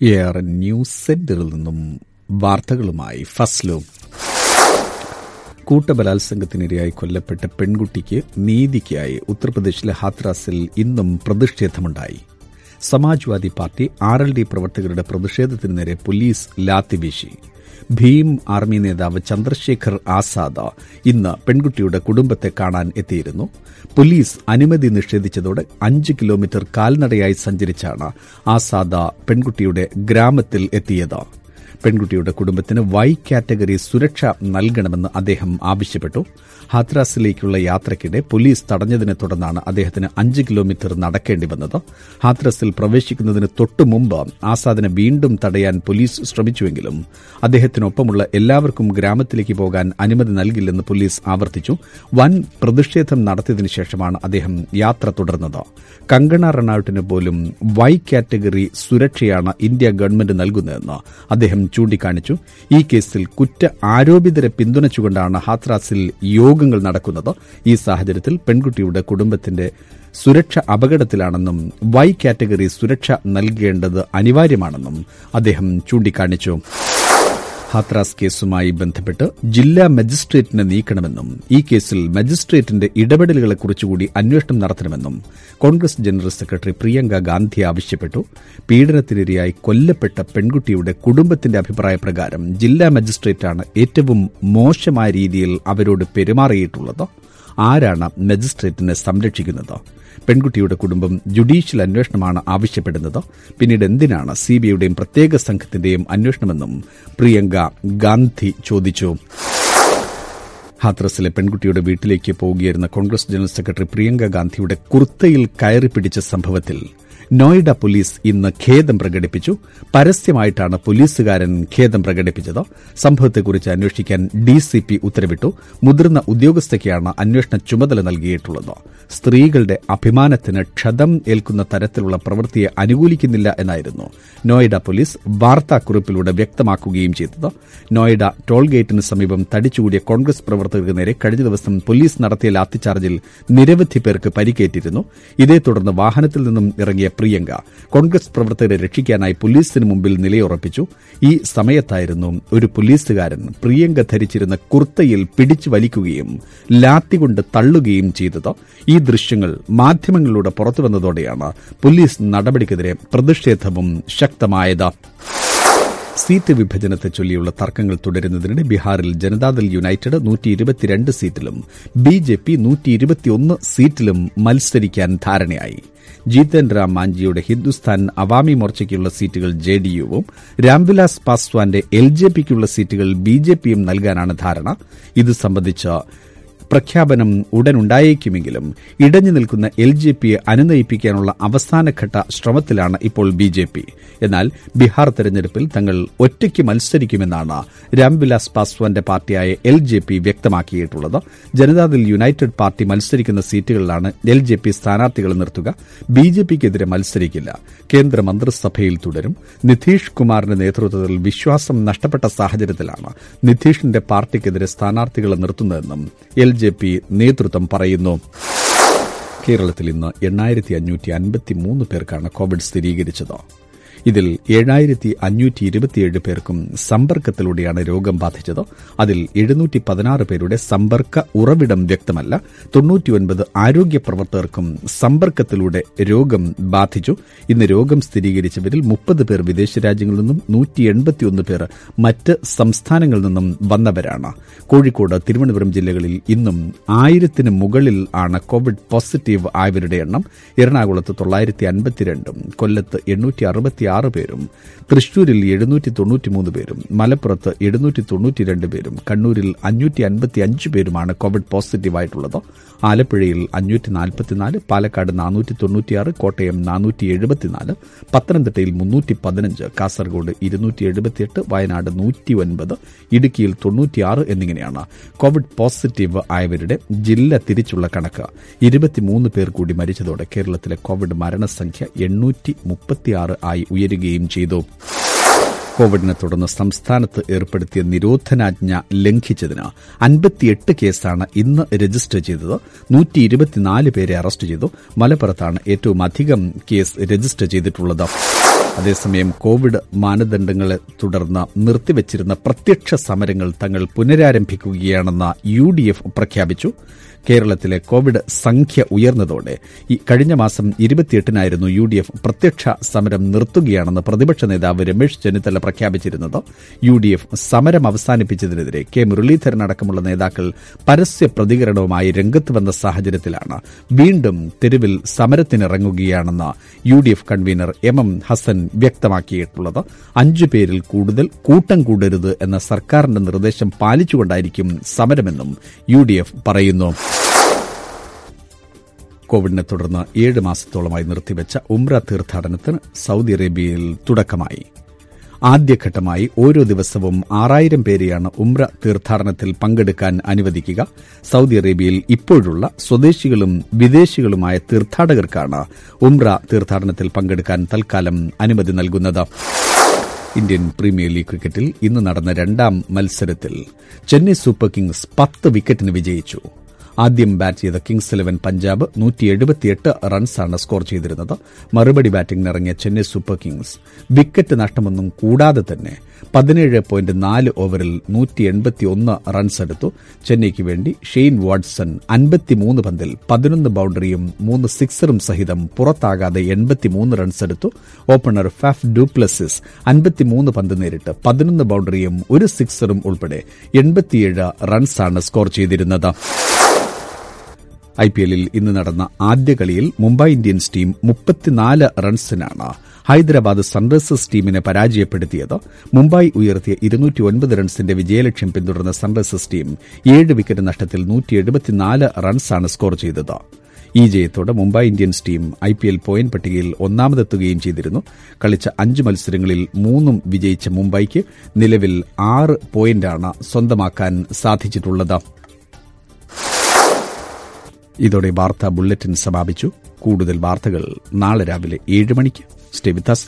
A R N news സെന്ററിൽ നിന്നും വാർത്തകളുമായി ഫസ്ലു കൂട്ടബലാത്സംഗത്തിനിരയായി കൊല്ലപ്പെട്ട പെൺകുട്ടിക്ക് നീതിക്കായി ഉത്തർപ്രദേശിലെ ഹാത്രാസിൽ ഇന്നും പ്രതിഷേധമുണ്ടായി Samajwadi party R L D പ്രവർത്തകരുടെ പ്രതിഷേധത്തിനു നേരെ പോലീസ് ലാത്തിവീശി ഭീം ആർമി നേതാവ് ചന്ദ്രശേഖർ ആസാദ് ഇന്ന് പെൺകുട്ടിയുടെ കുടുംബത്തെ കാണാൻ എത്തിയിരുന്നു പോലീസ് അനുമതി നിഷേധിച്ചതോടെ അഞ്ച് കിലോമീറ്റർ കാൽനടയായി സഞ്ചരിച്ചാണ് ആസാദ പെൺകുട്ടിയുടെ ഗ്രാമത്തിൽ എത്തിയത് പെൺകുട്ടിയുടെ കുടുംബത്തിന് വൈ കാറ്റഗറി സുരക്ഷ നൽകണമെന്ന് അദ്ദേഹം ആവശ്യപ്പെട്ടു ഹാത്രാസിലേക്കുള്ള യാത്രയ്ക്കിടെ പോലീസ് തടഞ്ഞതിനെ തുടർന്നാണ് അദ്ദേഹത്തിന് അഞ്ച് കിലോമീറ്റർ നടക്കേണ്ടി വന്നത് ഹാത്രാസിൽ പ്രവേശിക്കുന്നതിന് തൊട്ടു മുമ്പ് ആസാദിനെ വീണ്ടും തടയാൻ പോലീസ് ശ്രമിച്ചുവെങ്കിലും അദ്ദേഹത്തിനൊപ്പമുള്ള എല്ലാവർക്കും ഗ്രാമത്തിലേക്ക് പോകാൻ അനുമതി നൽകില്ലെന്ന് പോലീസ് ആവർത്തിച്ചു വൻ പ്രതിഷേധം നടത്തിയതിനു ശേഷമാണ് അദ്ദേഹം യാത്ര തുടർന്നത് കങ്കണ റണൌട്ടിന് പോലും വൈ കാറ്റഗറി സുരക്ഷയാണ് ഇന്ത്യ ഗവൺമെന്റ് നൽകുന്നതെന്ന് അദ്ദേഹം ചൂണ്ടിക്കാണിച്ചു ഈ കേസിൽ കുറ്റ ആരോപിതരെ പിന്തുണച്ചുകൊണ്ടാണ് ഹാത്രാസിൽ യോഗങ്ങൾ നടക്കുന്നത് ഈ സാഹചര്യത്തിൽ പെൺകുട്ടിയുടെ കുടുംബത്തിന്റെ സുരക്ഷ അപകടത്തിലാണെന്നും വൈ കാറ്റഗറി സുരക്ഷ നൽകേണ്ടത് അനിവാര്യമാണെന്നും അദ്ദേഹം ചൂണ്ടിക്കാണിച്ചു ഹാത്രാസ് കേസുമായി ബന്ധപ്പെട്ട് ജില്ലാ മജിസ്ട്രേറ്റിനെ നീക്കണമെന്നും ഈ കേസിൽ മജിസ്ട്രേറ്റിന്റെ ഇടപെടലുകളെക്കുറിച്ചുകൂടി അന്വേഷണം നടത്തണമെന്നും കോൺഗ്രസ് ജനറൽ സെക്രട്ടറി പ്രിയങ്ക ഗാന്ധി ആവശ്യപ്പെട്ടു പീഡനത്തിനിരയായി കൊല്ലപ്പെട്ട പെൺകുട്ടിയുടെ കുടുംബത്തിന്റെ അഭിപ്രായപ്രകാരം ജില്ലാ മജിസ്ട്രേറ്റാണ് ഏറ്റവും മോശമായ രീതിയിൽ അവരോട് പെരുമാറിയിട്ടുള്ളത് ആരാണ് മജിസ്ട്രേറ്റിനെ സംരക്ഷിക്കുന്നത് പെൺകുട്ടിയുടെ കുടുംബം ജുഡീഷ്യൽ അന്വേഷണമാണ് ആവശ്യപ്പെടുന്നത് പിന്നീട് എന്തിനാണ് സിബിഐയുടെയും പ്രത്യേക സംഘത്തിന്റെയും അന്വേഷണമെന്നും പ്രിയങ്ക ഗാന്ധി ചോദിച്ചു ഹാത്രസിലെ പെൺകുട്ടിയുടെ വീട്ടിലേക്ക് പോവുകയായിരുന്ന കോൺഗ്രസ് ജനറൽ സെക്രട്ടറി പ്രിയങ്ക ഗാന്ധിയുടെ കുർത്തയിൽ കയറി പിടിച്ച സംഭവത്തിൽ നോയിഡ പോലീസ് ഇന്ന് ഖേദം പ്രകടിപ്പിച്ചു പരസ്യമായിട്ടാണ് പോലീസുകാരൻ ഖേദം പ്രകടിപ്പിച്ചത് സംഭവത്തെക്കുറിച്ച് അന്വേഷിക്കാൻ ഡിസിപി ഉത്തരവിട്ടു മുതിർന്ന ഉദ്യോഗസ്ഥയ്ക്കാണ് അന്വേഷണ ചുമതല നൽകിയിട്ടുള്ളത് സ്ത്രീകളുടെ അഭിമാനത്തിന് ക്ഷതം ഏൽക്കുന്ന തരത്തിലുള്ള പ്രവൃത്തിയെ അനുകൂലിക്കുന്നില്ല എന്നായിരുന്നു നോയിഡ പോലീസ് വാർത്താക്കുറിപ്പിലൂടെ വ്യക്തമാക്കുകയും ചെയ്തത് നോയിഡ ടോൾ ഗേറ്റിന് സമീപം തടിച്ചുകൂടിയ കോൺഗ്രസ് പ്രവർത്തകർക്ക് നേരെ കഴിഞ്ഞ ദിവസം പോലീസ് നടത്തിയ ലാത്തിച്ചാർജിൽ നിരവധി പേർക്ക് പരിക്കേറ്റിരുന്നു ഇതേ തുടർന്ന് വാഹനത്തിൽ നിന്നും ഇറങ്ങിയ പ്രിയങ്ക കോൺഗ്രസ് പ്രവർത്തകരെ രക്ഷിക്കാനായി പോലീസിന് മുമ്പിൽ നിലയുറപ്പിച്ചു ഈ സമയത്തായിരുന്നു ഒരു പോലീസുകാരൻ പ്രിയങ്ക ധരിച്ചിരുന്ന കുർത്തയിൽ പിടിച്ചു വലിക്കുകയും ലാത്തികൊണ്ട് തള്ളുകയും ചെയ്തത് ഈ ദൃശ്യങ്ങൾ മാധ്യമങ്ങളിലൂടെ പുറത്തുവന്നതോടെയാണ് പോലീസ് നടപടിക്കെതിരെ പ്രതിഷേധവും ശക്തമായത് സീറ്റ് വിഭജനത്തെ ചൊല്ലിയുള്ള തർക്കങ്ങൾ തുടരുന്നതിനിടെ ബീഹാറിൽ ജനതാദൾ യുണൈറ്റഡ് നൂറ്റി ഇരുപത്തിരണ്ട് സീറ്റിലും ബി ജെ പി നൂറ്റി ഇരുപത്തിയൊന്ന് സീറ്റിലും മത്സരിക്കാൻ ധാരണയായി ജീതൻ റാം മാഞ്ചിയുടെ ഹിന്ദുസ്ഥാൻ അവാമി മോർച്ചയ്ക്കുള്ള സീറ്റുകൾ ജെ ഡി യുവും രാംവിലാസ് പാസ്വാന്റെ എൽ ജെ പിക്കുള്ള സീറ്റുകൾ ബി ജെ പിയും നൽകാനാണ് ധാരണ ഇത് സംബന്ധിച്ച പ്രഖ്യാപനം ഉടനുണ്ടായേക്കുമെങ്കിലും ഇടഞ്ഞു നിൽക്കുന്ന എൽ ജെ പിയെ അനുനയിപ്പിക്കാനുള്ള അവസാനഘട്ട ശ്രമത്തിലാണ് ഇപ്പോൾ ബി ജെ പി എന്നാൽ ബീഹാർ തെരഞ്ഞെടുപ്പിൽ തങ്ങൾ ഒറ്റയ്ക്ക് മത്സരിക്കുമെന്നാണ് രാംവിലാസ് പാസ്വാന്റെ പാർട്ടിയായ എൽ ജെ പി വ്യക്തമാക്കിയിട്ടുള്ളത് ജനതാദൾ യുണൈറ്റഡ് പാർട്ടി മത്സരിക്കുന്ന സീറ്റുകളിലാണ് എൽ ജെ പി സ്ഥാനാർത്ഥികളെ നിർത്തുക ബി ജെ പിക്കെതിരെ മത്സരിക്കില്ല കേന്ദ്ര മന്ത്രിസഭയിൽ തുടരും നിതീഷ് കുമാറിന്റെ നേതൃത്വത്തിൽ വിശ്വാസം നഷ്ടപ്പെട്ട സാഹചര്യത്തിലാണ് നിതീഷിന്റെ പാർട്ടിക്കെതിരെ സ്ഥാനാർത്ഥികളെ നിർത്തുന്നതെന്നും എൽ ജെ പി നേതൃത്വം പറയുന്നു കേരളത്തിൽ ഇന്ന് എണ്ണായിരത്തി അഞ്ഞൂറ്റി അൻപത്തിമൂന്ന് പേർക്കാണ് കോവിഡ് സ്ഥിരീകരിച്ചത് ഇതിൽ ഏഴായിരത്തി അഞ്ഞൂറ്റി ഇരുപത്തിയേഴ് പേർക്കും സമ്പർക്കത്തിലൂടെയാണ് രോഗം ബാധിച്ചത് അതിൽ എഴുന്നൂറ്റി പതിനാറ് പേരുടെ സമ്പർക്ക ഉറവിടം വ്യക്തമല്ല തൊണ്ണൂറ്റിയൊൻപത് ആരോഗ്യ പ്രവർത്തകർക്കും സമ്പർക്കത്തിലൂടെ രോഗം ബാധിച്ചു ഇന്ന് രോഗം സ്ഥിരീകരിച്ചവരിൽ മുപ്പത് പേർ വിദേശ രാജ്യങ്ങളിൽ നിന്നും നൂറ്റി എൺപത്തിയൊന്ന് പേർ മറ്റ് സംസ്ഥാനങ്ങളിൽ നിന്നും വന്നവരാണ് കോഴിക്കോട് തിരുവനന്തപുരം ജില്ലകളിൽ ഇന്നും ആയിരത്തിന് മുകളിൽ ആണ് കോവിഡ് പോസിറ്റീവ് ആയവരുടെ എണ്ണം എറണാകുളത്ത് തൊള്ളായിരത്തി അൻപത്തിരണ്ടും കൊല്ലത്ത് എണ്ണൂറ്റി അറുപത്തി ആറ് പേരും തൃശൂരിൽ എഴുന്നൂറ്റി തൊണ്ണൂറ്റിമൂന്ന് പേരും മലപ്പുറത്ത് എഴുന്നൂറ്റി തൊണ്ണൂറ്റിരണ്ട് പേരും കണ്ണൂരിൽ അഞ്ഞൂറ്റി അൻപത്തി അഞ്ച് പേരുമാണ് കോവിഡ് പോസിറ്റീവായിട്ടുള്ളത് ആലപ്പുഴയിൽ അഞ്ഞൂറ്റി നാൽപ്പത്തിനാല് പാലക്കാട് നാനൂറ്റി തൊണ്ണൂറ്റിയാറ് കോട്ടയം നാനൂറ്റി എഴുപത്തിനാല് പത്തനംതിട്ടയിൽ മുന്നൂറ്റി പതിനഞ്ച് കാസർഗോഡ് ഇരുന്നൂറ്റി എഴുപത്തിയെട്ട് വയനാട് നൂറ്റി ഒൻപത് ഇടുക്കിയിൽ തൊണ്ണൂറ്റിയാറ് എന്നിങ്ങനെയാണ് കോവിഡ് പോസിറ്റീവ് ആയവരുടെ ജില്ല തിരിച്ചുള്ള കണക്ക് ഇരുപത്തിമൂന്ന് പേർ കൂടി മരിച്ചതോടെ കേരളത്തിലെ കോവിഡ് മരണസംഖ്യ എണ്ണൂറ്റി മുപ്പത്തിയാറ് ആയി ഉയരുകയും ചെയ്തു കോവിഡിനെ തുടർന്ന് സംസ്ഥാനത്ത് ഏർപ്പെടുത്തിയ നിരോധനാജ്ഞ ലംഘിച്ചതിന് അൻപത്തിയെട്ട് കേസാണ് ഇന്ന് രജിസ്റ്റർ ചെയ്തത് നൂറ്റി ഇരുപത്തിനാല് പേരെ അറസ്റ്റ് ചെയ്തു മലപ്പുറത്താണ് ഏറ്റവും അധികം കേസ് രജിസ്റ്റർ ചെയ്തിട്ടുള്ളത് അതേസമയം കോവിഡ് മാനദണ്ഡങ്ങളെ തുടർന്ന് നിർത്തിവച്ചിരുന്ന പ്രത്യക്ഷ സമരങ്ങൾ തങ്ങൾ പുനരാരംഭിക്കുകയാണെന്ന് യു ഡി എഫ് പ്രഖ്യാപിച്ചു കേരളത്തിലെ കോവിഡ് സംഖ്യ ഉയർന്നതോടെ ഈ കഴിഞ്ഞ മാസം ഇരുപത്തിയെട്ടിനായിരുന്നു യു ഡി എഫ് പ്രത്യക്ഷ സമരം നിർത്തുകയാണെന്ന് പ്രതിപക്ഷ നേതാവ് രമേശ് ചെന്നിത്തല പ്രഖ്യാപിച്ചിരുന്നത് യു ഡി എഫ് സമരം അവസാനിപ്പിച്ചതിനെതിരെ കെ മുരളീധരൻ അടക്കമുള്ള നേതാക്കൾ പരസ്യ പ്രതികരണവുമായി രംഗത്ത് വന്ന സാഹചര്യത്തിലാണ് വീണ്ടും തെരുവിൽ സമരത്തിനിറങ്ങുകയാണെന്ന് U D F convener M M Hasan വ്യക്തമാക്കിയിട്ടുള്ളത് അഞ്ചു പേരിൽ കൂടുതൽ കൂട്ടം കൂടരുത് എന്ന സർക്കാരിന്റെ നിർദ്ദേശം പാലിച്ചുകൊണ്ടായിരിക്കും സമരമെന്നും യു ഡി എഫ് പറയുന്നു കോവിഡിനെ തുടർന്ന് ഏഴ് മാസത്തോളമായി നിർത്തിവച്ച ഉംറ തീർത്ഥാടനത്തിന് സൌദി അറേബ്യയിൽ തുടക്കമായി ആദ്യഘട്ടമായി ഓരോ ദിവസവും ആറായിരം പേരെയാണ് ഉംറ തീർത്ഥാടനത്തിൽ പങ്കെടുക്കാൻ അനുവദിക്കുക സൌദി അറേബ്യയിൽ ഇപ്പോഴുള്ള സ്വദേശികളും വിദേശികളുമായ തീർത്ഥാടകർക്കാണ് ഉംറ തീർത്ഥാടനത്തിൽ പങ്കെടുക്കാൻ തൽക്കാലം അനുമതി നൽകുന്നത് ഇന്ത്യൻ പ്രീമിയർ ലീഗ് ക്രിക്കറ്റിൽ ഇന്ന് നടന്ന രണ്ടാം മത്സരത്തിൽ ചെന്നൈ സൂപ്പർ കിങ്സ് പത്ത് വിക്കറ്റിന് വിജയിച്ചു ആദ്യം ബാറ്റ് ചെയ്ത കിങ്സ് ഇലവൻ പഞ്ചാബ് നൂറ്റി എഴുപത്തിയെട്ട് റൺസാണ് സ്കോർ ചെയ്തിരുന്നത് മറുപടി ബാറ്റിംഗിനിറങ്ങിയ ചെന്നൈ സൂപ്പർ കിങ്സ് വിക്കറ്റ് നഷ്ടമൊന്നും കൂടാതെ തന്നെ പതിനേഴ് പോയിന്റ് നാല് ഓവറിൽ നൂറ്റി എൺപത്തിയൊന്ന് റൺസ് എടുത്തു ചെന്നൈയ്ക്ക് വേണ്ടി ഷെയ്ൻ വാട്സൺ അൻപത്തിമൂന്ന് പന്തിൽ പതിനൊന്ന് ബൌണ്ടറിയും മൂന്ന് സിക്സറും സഹിതം പുറത്താകാതെ എൺപത്തിമൂന്ന് റൺസ് എടുത്തു ഓപ്പണർ ഫാഫ് ഡൂപ്ലസിസ് അൻപത്തിമൂന്ന് പന്ത് നേരിട്ട് പതിനൊന്ന് ബൌണ്ടറിയും ഒരു സിക്സറും ഉൾപ്പെടെ എൺപത്തിയേഴ് റൺസാണ് സ്കോർ ചെയ്തിരുന്നത് ഐ പി എല്ലിൽ ഇന്ന് നടന്ന ആദ്യ കളിയിൽ മുംബൈ ഇന്ത്യൻസ് ടീം മുപ്പത്തിനാല് റൺസിനാണ് ഹൈദരാബാദ് സൺറൈസേഴ്സ് ടീമിനെ പരാജയപ്പെടുത്തിയത് മുംബൈ ഉയർത്തിയ ഇരുന്നൂറ്റി ഒൻപത് റൺസിന്റെ വിജയലക്ഷ്യം പിന്തുടർന്ന സൺറൈസേഴ്സ് ടീം ഏഴ് വിക്കറ്റ് നഷ്ടത്തിൽ നൂറ്റി എഴുപത്തിനാല് റൺസാണ് സ്കോർ ചെയ്തത് ഈ ജയത്തോടെ Mumbai Indians team I P L point പട്ടികയിൽ ഒന്നാമതെത്തുകയും ചെയ്തിരുന്നു കളിച്ച അഞ്ച് മത്സരങ്ങളിൽ മൂന്നും വിജയിച്ച മുംബൈക്ക് നിലവിൽ ആറ് പോയിന്റാണ് സ്വന്തമാക്കാൻ സാധിച്ചിട്ടുള്ളത് ഇതോടെ വാർത്താ ബുള്ളറ്റിൻ സമാപിച്ചു കൂടുതൽ വാർത്തകൾ നാളെ രാവിലെ ഏഴ് മണിക്ക് സ്റ്റേ വിത്ത് us.